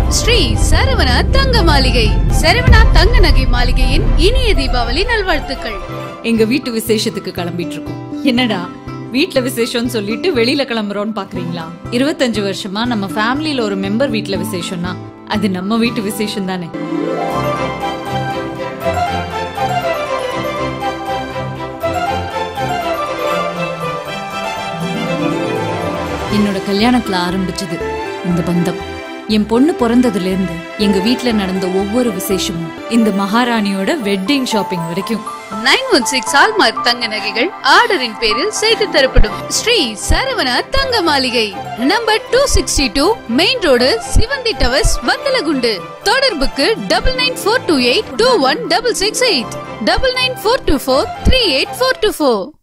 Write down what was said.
ஸ்ரீ சரவணா தங்க மாளிகை சரவணா தங்க நகை மாளிகையின் இனிய தீபாவளி நல்வாழ்த்துக்கள் எங்க வீட்டு விசேஷத்துக்கு கிளம்பிட்டு இருக்கோம் என்னடா வீட்ல விசேஷம்னு சொல்லிட்டு வெளியில கிளம்புறோம்னு பாக்குறீங்களா இருபத்தஞ்சு வருஷமா நம்ம ஃபேமிலில ஒரு மெம்பர் வீட்ல விசேஷம்னா அது நம்ம வீட்டு விசேஷம் தானே என்னோட கல்யாணத்துல ஆரம்பிச்சது இந்த பந்தம் என் பொண்ணு பிறந்ததுல இருந்து எங்க வீட்ல நடந்த ஒவ்வொரு விசேஷமும் இந்த மகாராணியோட வெட்டிங் ஷாப்பிங் வரைக்கும் நைன் ஒன் சிக்ஸ் ஹால்மார்க் தங்க நகைகள் ஆர்டரின் பேரில் செய்து தரப்படும் Sri Saravana Thanga Maligai number two sixty two main road Sivanthi towers Vathalagundu தொடர்புக்கு double nine four two eight two one double six eight double nine four two four three eight four two four